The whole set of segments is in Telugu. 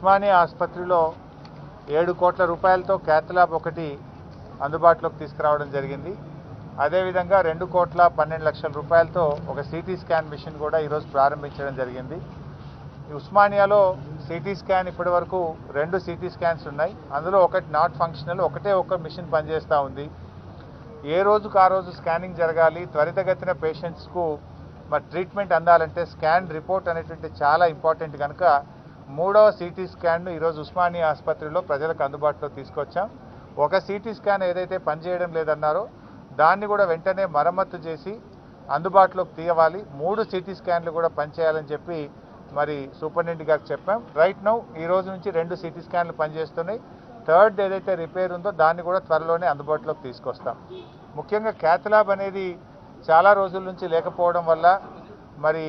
ఉస్మానియా ఆసుపత్రిలో ఏడు కోట్ల రూపాయలతో క్యాత్ ల్యాబ్ ఒకటి అందుబాటులోకి తీసుకురావడం జరిగింది అదేవిధంగా రెండు కోట్ల పన్నెండు లక్షల రూపాయలతో ఒక సిటీ స్కాన్ మిషన్ కూడా ఈరోజు ప్రారంభించడం జరిగింది ఈ ఉస్మానియాలో సిటీ స్కాన్ ఇప్పటి వరకు రెండు సిటీ స్కాన్స్ ఉన్నాయి అందులో ఒకటి నాట్ ఫంక్షనల్ ఒకటే ఒక మిషన్ పనిచేస్తూ ఉంది ఏ రోజుకు ఆ రోజు స్కానింగ్ జరగాలి త్వరితగతిన పేషెంట్స్కు మరి ట్రీట్మెంట్ అందాలంటే స్కాన్ రిపోర్ట్ అనేటువంటి చాలా ఇంపార్టెంట్ కనుక మూడవ సిటీ స్కాన్ను ఈరోజు ఉస్మానియా ఆసుపత్రిలో ప్రజలకు అందుబాటులో తీసుకొచ్చాం ఒక సిటీ స్కాన్ ఏదైతే పనిచేయడం లేదన్నారో దాన్ని కూడా వెంటనే మరమ్మతు చేసి అందుబాటులోకి తీయవాలి మూడు సిటీ స్కాన్లు కూడా పనిచేయాలని చెప్పి మరి సూపరింటెండెంట్ గారికి చెప్పాం రైట్ నౌ ఈ రోజు నుంచి రెండు సిటీ స్కాన్లు పనిచేస్తున్నాయి థర్డ్ ఏదైతే రిపేర్ ఉందో దాన్ని కూడా త్వరలోనే అందుబాటులోకి తీసుకొస్తాం ముఖ్యంగా క్యాథలాబ్ అనేది చాలా రోజుల నుంచి లేకపోవడం వల్ల మరి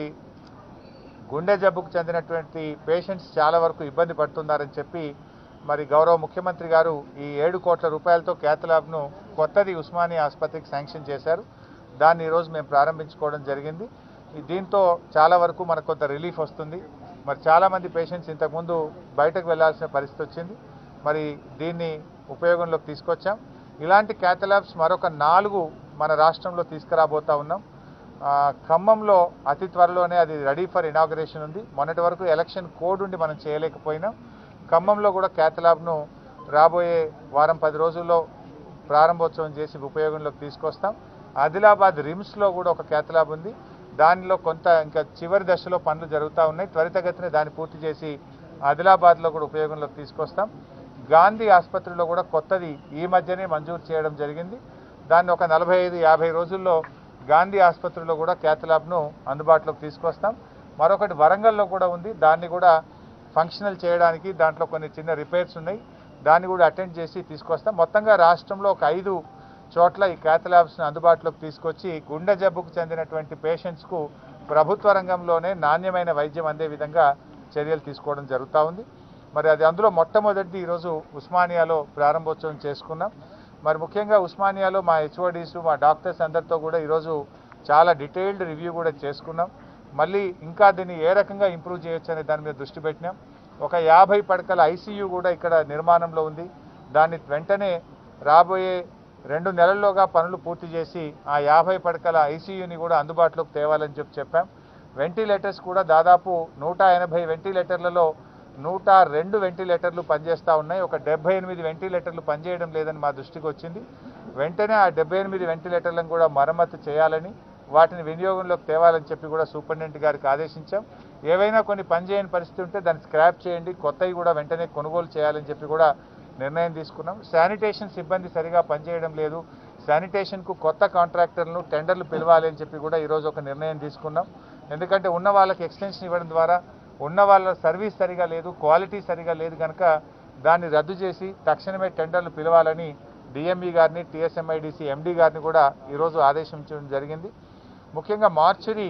గుండె జబ్బుకు చెందినటువంటి పేషెంట్స్ చాలా వరకు ఇబ్బంది పడుతున్నారని చెప్పి మరి గౌరవ ముఖ్యమంత్రి గారు ఈ ఏడు కోట్ల రూపాయలతో క్యాథలాబ్ను కొత్తది ఉస్మానియా ఆసుపత్రికి శాంక్షన్ చేశారు దాన్ని ఈరోజు మేము ప్రారంభించుకోవడం జరిగింది ఈ దీంతో చాలా వరకు మనకు కొంత రిలీఫ్ వస్తుంది మరి చాలామంది పేషెంట్స్ ఇంతకుముందు బయటకు వెళ్లాల్సిన పరిస్థితి వచ్చింది మరి దీన్ని ఉపయోగంలోకి తీసుకొచ్చాం ఇలాంటి క్యాథలాబ్స్ మరొక నాలుగు మన రాష్ట్రంలో తీసుకురాబోతా ఉన్నాం ఆ, ఖమ్మంలో అతి త్వరలోనే అది రెడీ ఫర్ ఇనాగరేషన్ ఉంది మొన్నటి వరకు ఎలక్షన్ కోడ్ ఉండి మనం చేయలేకపోయినాం ఖమ్మంలో కూడా క్యాథలాబ్ను రాబోయే వారం పది రోజుల్లో ప్రారంభోత్సవం చేసి ఉపయోగంలోకి తీసుకొస్తాం ఆదిలాబాద్ రిమ్స్లో కూడా ఒక క్యాథలాబ్ ఉంది దానిలో కొంత ఇంకా చివరి దశలో పనులు జరుగుతూ ఉన్నాయి త్వరితగతిన దాన్ని పూర్తి చేసి ఆదిలాబాద్లో కూడా ఉపయోగంలోకి తీసుకొస్తాం గాంధీ ఆసుపత్రిలో కూడా కొత్తది ఈ మధ్యనే మంజూరు చేయడం జరిగింది దాన్ని ఒక నలభై ఐదు యాభై రోజుల్లో గాంధీ ఆసుపత్రిలో కూడా క్యాథలాబ్ను అందుబాటులోకి తీసుకొస్తాం మరొకటి వరంగల్లో కూడా ఉంది దాన్ని కూడా ఫంక్షనల్ చేయడానికి దాంట్లో కొన్ని చిన్న రిపేర్స్ ఉన్నాయి దాన్ని కూడా అటెండ్ చేసి తీసుకొస్తాం మొత్తంగా రాష్ట్రంలో ఒక ఐదు చోట్ల ఈ క్యాథ్ ల్యాబ్స్ని అందుబాటులోకి తీసుకొచ్చి గుండె జబ్బుకు చెందినటువంటి పేషెంట్స్కు ప్రభుత్వ రంగంలోనే నాణ్యమైన వైద్యం అందే విధంగా చర్యలు తీసుకోవడం జరుగుతూ ఉంది మరి అది అందులో మొట్టమొదటిది ఈరోజు ఉస్మానియాలో ప్రారంభోత్సవం చేసుకున్నాం మరి ముఖ్యంగా ఉస్మానియాలో మా హెచ్ఓడీస్ మా డాక్టర్స్ అందరితో కూడా ఈరోజు చాలా డీటెయిల్డ్ రివ్యూ కూడా చేసుకున్నాం మళ్ళీ ఇంకా దీన్ని ఏ రకంగా ఇంప్రూవ్ చేయొచ్చు అనే దాని మీద దృష్టి పెట్టినాం ఒక యాభై పడకల ఐసీయూ కూడా ఇక్కడ నిర్మాణంలో ఉంది దాన్ని వెంటనే రాబోయే రెండు నెలల్లోగా పనులు పూర్తి చేసి ఆ యాభై పడకల ఐసీయూని కూడా అందుబాటులోకి తేవాలని చెప్పి చెప్పాం వెంటిలేటర్స్ కూడా దాదాపు నూట ఎనభై వెంటిలేటర్లలో నూట రెండు వెంటిలేటర్లు పనిచేస్తూ ఉన్నాయి ఒక డెబ్బై ఎనిమిది వెంటిలేటర్లు పనిచేయడం లేదని మా దృష్టికి వచ్చింది వెంటనే ఆ డెబ్బై ఎనిమిది వెంటిలేటర్లను కూడా మరమ్మతు చేయాలని వాటిని వినియోగంలోకి తేవాలని చెప్పి కూడా సూపరింటెండెంట్ గారికి ఆదేశించాం ఏవైనా కొన్ని పనిచేయని పరిస్థితి ఉంటే దాన్ని స్క్రాప్ చేయండి కొత్తవి కూడా వెంటనే కొనుగోలు చేయాలని చెప్పి కూడా నిర్ణయం తీసుకున్నాం శానిటేషన్ సిబ్బంది సరిగా పనిచేయడం లేదు శానిటేషన్కు కొత్త కాంట్రాక్టర్లను టెండర్లు పిలవాలి అని చెప్పి కూడా ఈరోజు ఒక నిర్ణయం తీసుకున్నాం ఎందుకంటే ఉన్న వాళ్ళకి ఎక్స్టెన్షన్ ఇవ్వడం ద్వారా ఉన్న వాళ్ళ సర్వీస్ సరిగా లేదు క్వాలిటీ సరిగా లేదు కనుక దాన్ని రద్దు చేసి తక్షణమే టెండర్లు పిలవాలని డిఎంఈ గారిని టీఎస్ఎంఐడిసి ఎండి గారిని కూడా ఈరోజు ఆదేశించడం జరిగింది ముఖ్యంగా మార్చురీ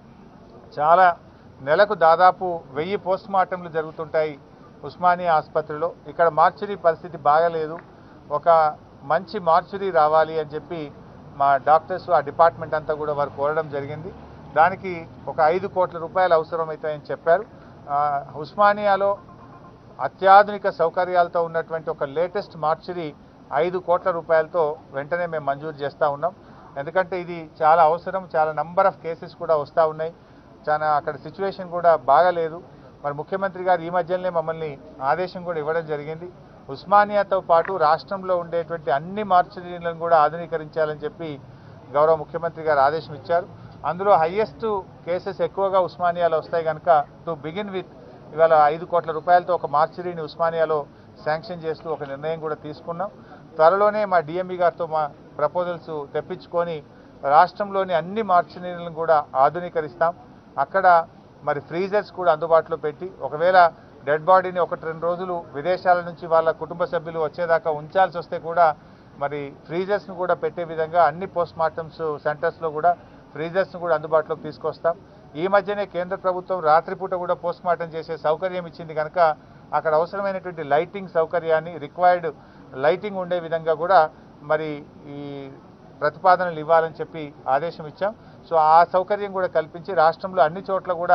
చాలా నెలకు దాదాపు వెయ్యి పోస్ట్ మార్టంలు జరుగుతుంటాయి ఉస్మానియా ఆసుపత్రిలో ఇక్కడ మార్చురీ పరిస్థితి బాగలేదు ఒక మంచి మార్చురీ రావాలి అని చెప్పి మా డాక్టర్స్ ఆ డిపార్ట్మెంట్ అంతా కూడా వారు కోరడం జరిగింది దానికి ఒక ఐదు కోట్ల రూపాయలు అవసరమవుతాయని చెప్పారు ఆ, ఉస్మానియాలో అత్యాధునిక సౌకర్యాలతో ఉన్నటువంటి ఒక లేటెస్ట్ మార్చురీ ఐదు కోట్ల రూపాయలతో వెంటనే మేము మంజూరు చేస్తూ ఉన్నాం ఎందుకంటే ఇది చాలా అవసరం చాలా నంబర్ ఆఫ్ కేసెస్ కూడా వస్తూ ఉన్నాయి చాలా అక్కడ సిచ్యువేషన్ కూడా బాగాలేదు మరి ముఖ్యమంత్రి గారు ఈ మధ్యలోనే మమ్మల్ని ఆదేశం కూడా ఇవ్వడం జరిగింది ఉస్మానియాతో పాటు రాష్ట్రంలో ఉండేటువంటి అన్ని మార్చురీలను కూడా ఆధునీకరించాలని చెప్పి గౌరవ ముఖ్యమంత్రి గారు ఆదేశం ఇచ్చారు అందులో హయ్యెస్ట్ కేసెస్ ఎక్కువగా ఉస్మానియాలో వస్తాయి కనుక టు బిగిన్ విత్ ఇవాళ ఐదు కోట్ల రూపాయలతో ఒక మార్చురీని ఉస్మానియాలో శాంక్షన్ చేస్తూ ఒక నిర్ణయం కూడా తీసుకున్నాం త్వరలోనే మా డిఎంఈ గారితో మా ప్రపోజల్స్ తెప్పించుకొని రాష్ట్రంలోని అన్ని మార్చురీలను కూడా ఆధునీకరిస్తాం అక్కడ మరి ఫ్రీజర్స్ కూడా అందుబాటులో పెట్టి ఒకవేళ డెడ్ బాడీని ఒకటి రెండు రోజులు విదేశాల నుంచి వాళ్ళ కుటుంబ సభ్యులు వచ్చేదాకా ఉంచాల్సి వస్తే కూడా మరి ఫ్రీజర్స్ను కూడా పెట్టే విధంగా అన్ని పోస్ట్ మార్టమ్స్ సెంటర్స్లో కూడా ఫ్రీజర్స్ను కూడా అందుబాటులోకి తీసుకొస్తాం ఈ మధ్యనే కేంద్ర ప్రభుత్వం రాత్రిపూట కూడా పోస్ట్ మార్టం చేసే సౌకర్యం ఇచ్చింది కనుక అక్కడ అవసరమైనటువంటి లైటింగ్ సౌకర్యాన్ని రిక్వైర్డ్ లైటింగ్ ఉండే విధంగా కూడా మరి ఈ ప్రతిపాదనలు ఇవ్వాలని చెప్పి ఆదేశం ఇచ్చాం సో ఆ సౌకర్యం కూడా కల్పించి రాష్ట్రంలో అన్ని చోట్ల కూడా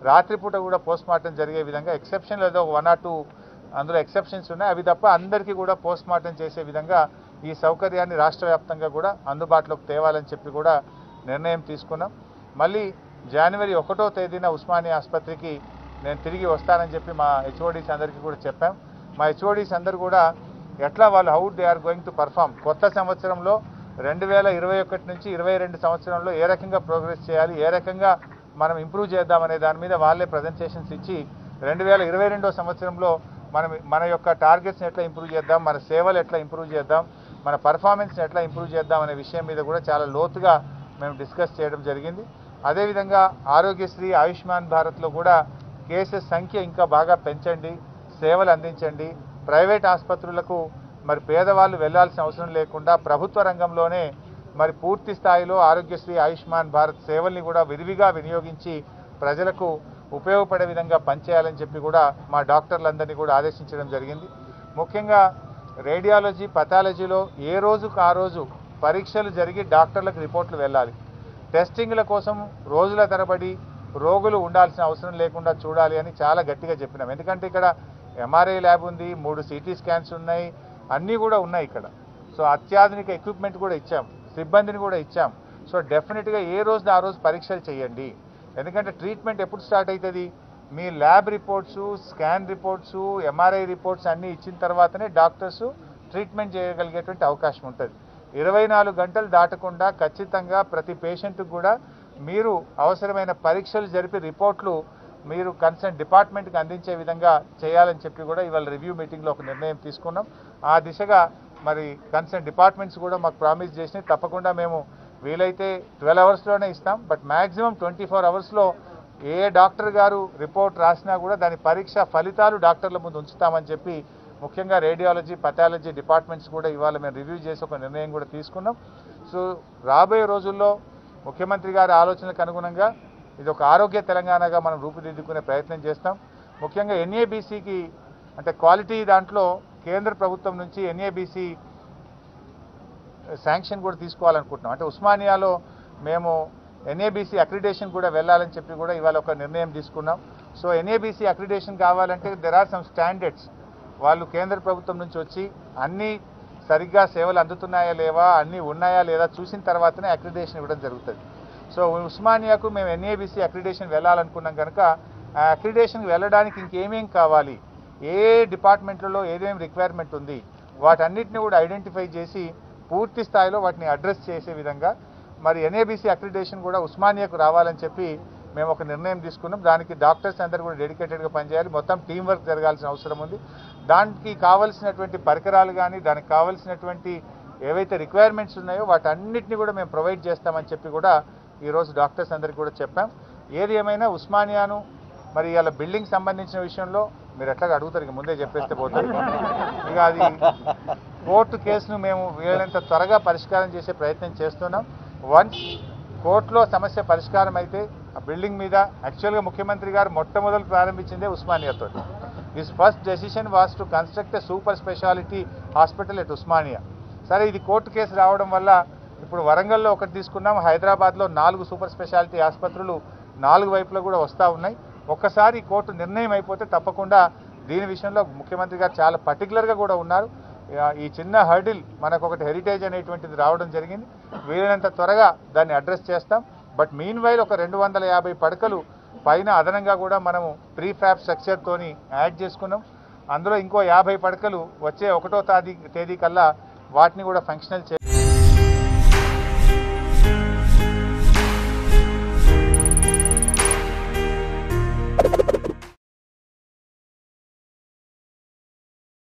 రాత్రిపూట కూడా పోస్ట్ మార్టం జరిగే విధంగా ఎక్సెప్షన్ ఏదో వన్ ఆర్ టూ అందులో ఎక్సెప్షన్స్ ఉన్నాయి అవి తప్ప అందరికీ కూడా పోస్ట్ మార్టం చేసే విధంగా ఈ సౌకర్యాన్ని రాష్ట్ర వ్యాప్తంగా కూడా అందుబాటులోకి తేవాలని చెప్పి కూడా నిర్ణయం తీసుకున్నాం మళ్ళీ జనవరి ఒకటో తేదీన ఉస్మానియా ఆసుపత్రికి నేను తిరిగి వస్తానని చెప్పి మా హెచ్ఓడీస్ అందరికీ కూడా చెప్పాం మా హెచ్ఓడీస్ అందరు కూడా ఎట్లా వాళ్ళు how they are going to perform కొత్త సంవత్సరంలో రెండు వేల ఇరవై ఒకటి నుంచి ఇరవై రెండు సంవత్సరంలో ఏ రకంగా ప్రోగ్రెస్ చేయాలి ఏ రకంగా మనం ఇంప్రూవ్ చేద్దామనే దాని మీద వాళ్ళే ప్రజెంటేషన్స్ ఇచ్చి రెండు వేల ఇరవై రెండో సంవత్సరంలో మనం మన యొక్క టార్గెట్స్ని ఎట్లా ఇంప్రూవ్ చేద్దాం మన సేవలు ఎట్లా ఇంప్రూవ్ చేద్దాం మన పర్ఫార్మెన్స్ని ఎట్లా ఇంప్రూవ్ చేద్దాం అనే విషయం మీద కూడా చాలా లోతుగా మేము డిస్కస్ చేయడం జరిగింది అదేవిధంగా ఆరోగ్యశ్రీ ఆయుష్మాన్ భారత్లో కూడా కేసెస్ సంఖ్య ఇంకా బాగా పెంచండి సేవలు అందించండి ప్రైవేట్ ఆసుపత్రులకు మరి పేదవాళ్ళు వెళ్లాల్సిన అవసరం లేకుండా ప్రభుత్వ రంగంలోనే మరి పూర్తి స్థాయిలో ఆరోగ్యశ్రీ ఆయుష్మాన్ భారత్ సేవల్ని కూడా విరివిగా వినియోగించి ప్రజలకు ఉపయోగపడే విధంగా పనిచేయాలని చెప్పి కూడా మా డాక్టర్లందరినీ కూడా ఆదేశించడం జరిగింది ముఖ్యంగా రేడియాలజీ పథాలజీలో ఏ రోజుకు ఆ రోజు పరీక్షలు జరిగి డాక్టర్లకు రిపోర్ట్లు వెళ్ళాలి టెస్టింగ్ల కోసం రోజుల తరబడి రోగులు ఉండాల్సిన అవసరం లేకుండా చూడాలి అని చాలా గట్టిగా చెప్పినాం ఎందుకంటే ఇక్కడ ఎంఆర్ఐ ల్యాబ్ ఉంది మూడు సిటీ స్కాన్స్ ఉన్నాయి అన్నీ కూడా ఉన్నాయి ఇక్కడ సో అత్యాధునిక ఎక్విప్మెంట్ కూడా ఇచ్చాం సిబ్బందిని కూడా ఇచ్చాం సో డెఫినెట్గా ఏ రోజు ఆ రోజు పరీక్షలు చేయండి ఎందుకంటే ట్రీట్మెంట్ ఎప్పుడు స్టార్ట్ అవుతుంది మీ lab reports scan reports MRI reports అన్నీ ఇచ్చిన తర్వాతనే డాక్టర్స్ ట్రీట్మెంట్ చేయగలిగేటువంటి అవకాశం ఉంటుంది ఇరవై నాలుగు గంటలు దాటకుండా ఖచ్చితంగా ప్రతి పేషెంట్కి కూడా మీరు అవసరమైన పరీక్షలు జరిపి రిపోర్ట్లు మీరు కన్సర్న్ డిపార్ట్మెంట్కి అందించే విధంగా చేయాలని చెప్పి కూడా ఇవాళ రివ్యూ మీటింగ్లో ఒక నిర్ణయం తీసుకున్నాం ఆ దిశగా మరి కన్సర్న్ డిపార్ట్మెంట్స్ కూడా మాకు ప్రామిస్ చేసినాయి తప్పకుండా మేము వీలైతే ట్వెల్వ్ అవర్స్లోనే ఇస్తాం బట్ మ్యాక్సిమం ట్వంటీ ఫోర్ అవర్స్లో ఏ డాక్టర్ గారు రిపోర్ట్ రాసినా కూడా దాని పరీక్ష ఫలితాలు డాక్టర్ల ముందు ఉంచుతామని చెప్పి ముఖ్యంగా రేడియాలజీ పథాలజీ డిపార్ట్మెంట్స్ కూడా ఇవాళ మేము రివ్యూ చేసి ఒక నిర్ణయం కూడా తీసుకున్నాం సో రాబోయే రోజుల్లో ముఖ్యమంత్రి గారి ఆలోచనలకు అనుగుణంగా ఇది ఒక ఆరోగ్య తెలంగాణగా మనం రూపుదిద్దుకునే ప్రయత్నం చేస్తాం ముఖ్యంగా ఎన్ఏబీసీకి అంటే క్వాలిటీ దాంట్లో కేంద్ర ప్రభుత్వం నుంచి ఎన్ఏబీసీ శాంక్షన్ కూడా తీసుకోవాలనుకుంటున్నాం అంటే ఉస్మానియాలో మేము ఎన్ఏబీసీ అక్రిడేషన్ కూడా వెళ్ళాలని చెప్పి కూడా ఇవాళ ఒక నిర్ణయం తీసుకున్నాం సో ఎన్ఏబీసీ అక్రిడేషన్ కావాలంటే దెర్ ఆర్ సమ్ స్టాండర్డ్స్ వాళ్ళు కేంద్ర ప్రభుత్వం నుంచి వచ్చి అన్ని సరిగ్గా సేవలు అందుతున్నాయా లేవా అన్నీ ఉన్నాయా లేదా చూసిన తర్వాతనే అక్రిడేషన్ ఇవ్వడం జరుగుతుంది సో ఉస్మానియాకు మేము ఎన్ఏబీసీ అక్రిడేషన్ వెళ్ళాలనుకున్నాం కనుక ఆ అక్రిడేషన్కి వెళ్ళడానికి ఇంకేమేం కావాలి ఏ డిపార్ట్మెంట్లలో ఏదేం రిక్వైర్మెంట్ ఉంది వాటన్నిటిని కూడా ఐడెంటిఫై చేసి పూర్తి స్థాయిలో వాటిని అడ్రస్ చేసే విధంగా మరి ఎన్ఏబీసీ అక్రిడేషన్ కూడా ఉస్మానియాకు రావాలని చెప్పి మేము ఒక నిర్ణయం తీసుకున్నాం దానికి డాక్టర్స్ అందరూ కూడా డెడికేటెడ్గా పనిచేయాలి మొత్తం టీం వర్క్ జరగాల్సిన అవసరం ఉంది దానికి కావలసినటువంటి పరికరాలు కానీ దానికి కావలసినటువంటి ఏవైతే రిక్వైర్మెంట్స్ ఉన్నాయో వాటన్నిటిని కూడా మేము ప్రొవైడ్ చేస్తామని చెప్పి కూడా ఈరోజు డాక్టర్స్ అందరికీ కూడా చెప్పాం ఏది ఏమైనా ఉస్మానియాను మరి ఇవాళ బిల్డింగ్ సంబంధించిన విషయంలో మీరు ఎట్లాగా అడుగుతారు ఇక ముందే చెప్పేస్తే పోతుంది ఇక అది కోర్టు కేసును మేము వీలైనంత త్వరగా పరిష్కారం చేసే ప్రయత్నం చేస్తున్నాం వన్స్ కోర్టులో సమస్య పరిష్కారం అయితే ఆ బిల్డింగ్ మీద యాక్చువల్గా ముఖ్యమంత్రి గారు మొట్టమొదలు ప్రారంభించిందే ఉస్మానియాతో his first decision was to construct a super speciality hospital at Osmania సరే ఇది కోర్టు కేసు రావడం వల్ల ఇప్పుడు వరంగల్లో ఒకటి తీసుకున్నాం హైదరాబాద్లో నాలుగు సూపర్ స్పెషాలిటీ ఆసుపత్రులు నాలుగు వైపులో కూడా వస్తూ ఉన్నాయి ఒక్కసారి ఈ కోర్టు నిర్ణయం అయిపోతే తప్పకుండా దీని విషయంలో ముఖ్యమంత్రి గారు చాలా పర్టికులర్గా కూడా ఉన్నారు ఆ, ఈ చిన్న హర్డిల్ మనకు ఒకటి హెరిటేజ్ అనేటువంటిది రావడం జరిగింది వీలైనంత త్వరగా దాన్ని అడ్రస్ చేస్తాం బట్ మీన్ వైల్ ఒక రెండు వందల యాభై పడకలు పైన అదనంగా కూడా మనము ప్రీ ఫ్యాబ్ స్ట్రక్చర్తోని యాడ్ చేసుకున్నాం అందులో ఇంకో యాభై పడకలు వచ్చే ఒకటో తేదీ తేదీ కల్లా వాటిని కూడా ఫంక్షనల్ చే